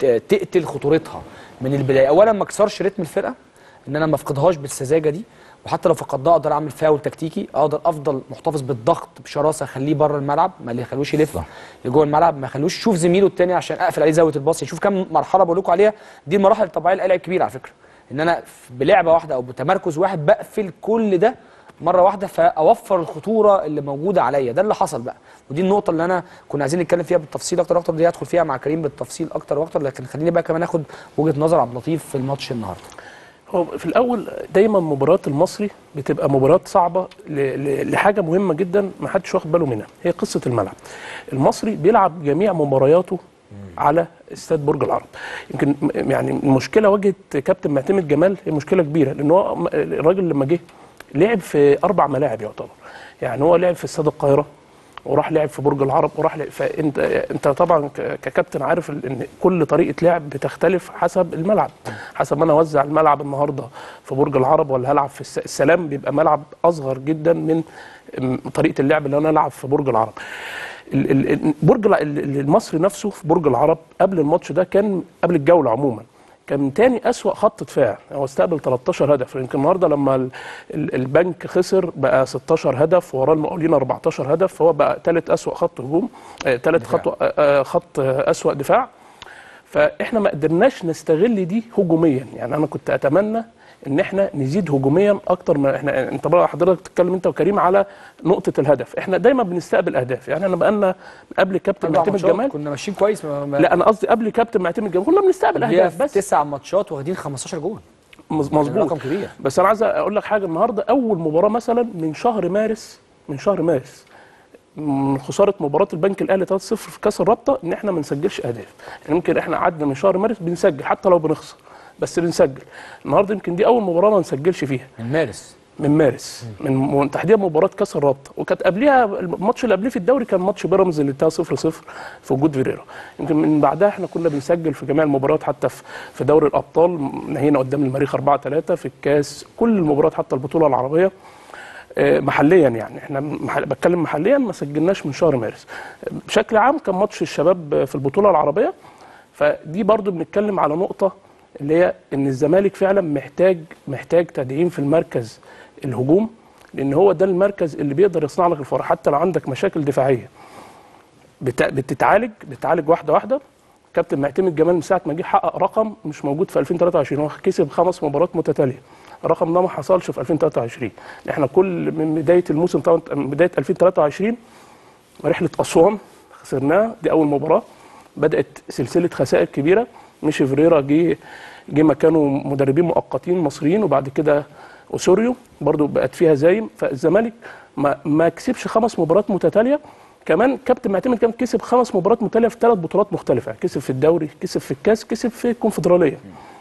ت- تقتل خطورتها من البدايه اولا ما اكسرش رتم الفرقه ان انا ما افقدهاش بالسذاجه دي وحتى لو فقدتها اقدر اعمل فاول تكتيكي اقدر افضل محتفظ بالضغط بشراسه اخليه بره الملعب ما اللي يخلوش يلف لجوه الملعب ما يخلوش يشوف زميله التاني عشان اقفل عليه زاويه الباص يشوف كام مرحله بقول لكم عليها دي المراحل الطبيعيه للاعب كبير على فكره ان انا في- بلعبه واحده او بتمركز واحد بقفل كل ده مره واحده فاوفر الخطوره اللي موجوده عليا ده اللي حصل بقى ودي النقطه اللي انا كنا عايزين نتكلم فيها بالتفصيل اكتر واكتر دي هدخل فيها مع كريم بالتفصيل اكتر واكتر لكن خليني بقى كمان اخد وجهه نظر عبد اللطيف في الماتش النهارده هو في الاول دايما مباراه المصري بتبقى مباراه صعبه ل- ل- لحاجه مهمه جدا ما حدش واخد باله منها هي قصه الملعب المصري بيلعب جميع مبارياته على استاد برج العرب يمكن م- يعني المشكله واجهت كابتن معتمد جمال هي مشكله كبيره لان هو م- الراجل لما جه لعب في اربع ملاعب يعتبر يعني هو لعب في استاد القاهره وراح لعب في برج العرب وراح لعب فانت انت طبعا ك- ككابتن عارف ال- ان كل طريقه لعب بتختلف حسب الملعب حسب ما انا اوزع الملعب النهارده في برج العرب ولا هلعب في الس- السلام بيبقى ملعب اصغر جدا من م- طريقه اللعب اللي انا العب في برج العرب ال- ال- ال- برج الع- ال- ال- المصري نفسه في برج العرب قبل الماتش ده كان قبل الجوله عموما كان تاني أسوأ خط دفاع هو استقبل 13 هدف يمكن النهارده لما ال- ال- البنك خسر بقى 16 هدف وراه المقاولين 14 هدف فهو بقى ثالث أسوأ خط هجوم ثالث خط آه، آه، خط آه، أسوأ دفاع فاحنا ما قدرناش نستغل دي هجوميا يعني انا كنت اتمنى ان احنا نزيد هجوميا اكتر ما احنا انت بقى حضرتك تتكلم انت وكريم على نقطه الهدف احنا دايما بنستقبل اهداف يعني انا بقالنا قبل كابتن أربع معتمد ماتشات جمال كنا ماشيين كويس ما ما لا انا قصدي قبل كابتن معتمد جمال كنا بنستقبل هي اهداف في بس تسع ماتشات واخدين 15 جول مز- يعني مظبوط رقم كبير بس انا عايز اقول لك حاجه النهارده اول مباراه مثلا من شهر مارس من شهر مارس من خساره مباراه البنك الاهلي 3-0 في كاس الرابطه ان احنا ما نسجلش اهداف يعني يمكن احنا قعدنا من شهر مارس بنسجل حتى لو بنخسر بس بنسجل النهارده يمكن دي اول مباراه ما نسجلش فيها من مارس من مارس من م- تحديدا مباراه كاس الرابطه وكانت قبلها الماتش اللي قبليه في الدوري كان ماتش بيراميدز اللي انتهى 0 0 في وجود فيريرا يمكن من بعدها احنا كنا بنسجل في جميع المباريات حتى في في دوري الابطال نهينا قدام المريخ 4 3 في الكاس كل المباريات حتى البطوله العربيه آه، محليا يعني احنا محل بتكلم محليا ما سجلناش من شهر مارس بشكل عام كان ماتش الشباب في البطوله العربيه فدي برضو بنتكلم على نقطه اللي هي ان الزمالك فعلا محتاج محتاج تدعيم في المركز الهجوم لان هو ده المركز اللي بيقدر يصنع لك الفرق حتى لو عندك مشاكل دفاعيه بت- بتتعالج بتتعالج واحده واحده كابتن معتمد جمال من ساعه ما جه حقق رقم مش موجود في 2023 هو كسب خمس مباريات متتاليه الرقم ده ما حصلش في 2023 احنا كل من بدايه الموسم طبعا من بدايه 2023 رحله اسوان خسرناها دي اول مباراه بدات سلسله خسائر كبيره مشي فريرا جه جه مكانه مدربين مؤقتين مصريين وبعد كده اوسوريو برضو بقت فيها زايم فالزمالك ما ما كسبش خمس مباريات متتاليه كمان كابتن معتمد كان كسب خمس مباريات متتاليه في ثلاث بطولات مختلفه يعني كسب في الدوري كسب في الكاس كسب في الكونفدراليه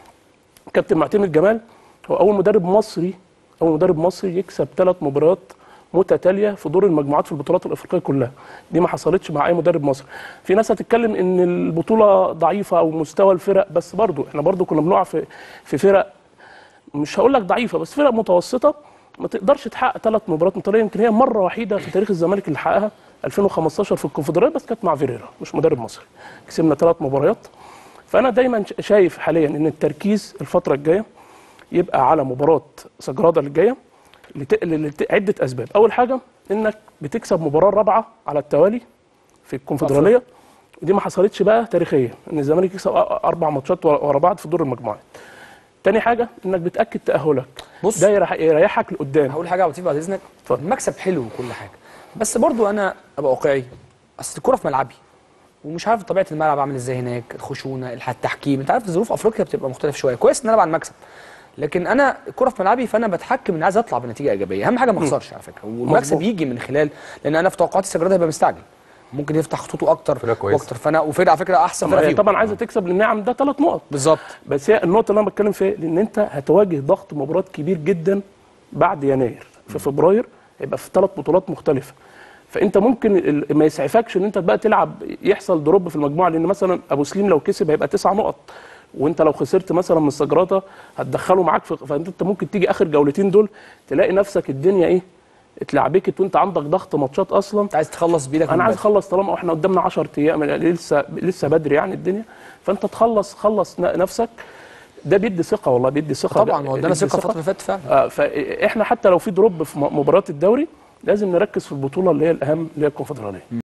كابتن معتمد جمال هو اول مدرب مصري اول مدرب مصري يكسب ثلاث مباريات متتاليه في دور المجموعات في البطولات الافريقيه كلها دي ما حصلتش مع اي مدرب مصري في ناس هتتكلم ان البطوله ضعيفه او مستوى الفرق بس برضو احنا برضو كنا بنقع في في فرق مش هقول لك ضعيفه بس فرق متوسطه ما تقدرش تحقق ثلاث مباريات متتاليه يمكن هي مره وحيده في تاريخ الزمالك اللي حققها 2015 في الكونفدراليه بس كانت مع فيريرا مش مدرب مصري كسبنا ثلاث مباريات فانا دايما شايف حاليا ان التركيز الفتره الجايه يبقى على مباراه سجراده اللي جايه لت- لت- عده اسباب اول حاجه انك بتكسب مباراه رابعه على التوالي في الكونفدراليه ودي ما حصلتش بقى تاريخيا ان الزمالك يكسب أ- اربع ماتشات ورا ورا بعض في دور المجموعات تاني حاجه انك بتاكد تاهلك بص. ده يريح- يريحك لقدام هقول حاجه يا لطيف بعد اذنك اتفضل. المكسب حلو وكل حاجه بس برضو انا ابقى واقعي اصل الكوره في ملعبي ومش عارف طبيعه الملعب عامل ازاي هناك الخشونه الح- التحكيم انت عارف ظروف افريقيا بتبقى مختلف شويه كويس ان انا العب على المكسب لكن انا الكوره في ملعبي فانا بتحكم ان عايز اطلع بنتيجه ايجابيه اهم حاجه ما اخسرش على فكره والمكسب مظبوط. يجي من خلال لان انا في توقعاتي السجراده هيبقى مستعجل ممكن يفتح خطوطه اكتر فرقة كويسة. واكتر فانا وفرقه على فكره احسن فرقه هي فيهم طبعا عايزه تكسب لان هي عندها ثلاث نقط بالظبط بس هي النقطة اللي أنا بتكلم فيها لأن أنت هتواجه ضغط مباريات كبير جدا بعد يناير في فبراير هيبقى في ثلاث بطولات مختلفة فأنت ممكن ال- ما يسعفكش إن أنت بقى تلعب يحصل دروب في المجموعة لأن مثلا أبو سليم لو كسب هيبقى تسع نقط وانت لو خسرت مثلا من السجراته هتدخله معاك في فانت ممكن تيجي اخر جولتين دول تلاقي نفسك الدنيا ايه اتلعبكت وانت عندك ضغط ماتشات اصلا انت عايز تخلص بايدك انا من عايز بدري. اخلص طالما احنا قدامنا 10 ايام لسه لسه بدري يعني الدنيا فانت تخلص خلص ن- نفسك ده بيدي ثقه والله بيدي ثقه طبعا هو ادانا بيدي ثقه الفتره اللي فاتت فعلا آه، فاحنا حتى لو في دروب في م- مباراه الدوري لازم نركز في البطوله اللي هي الاهم اللي هي الكونفدراليه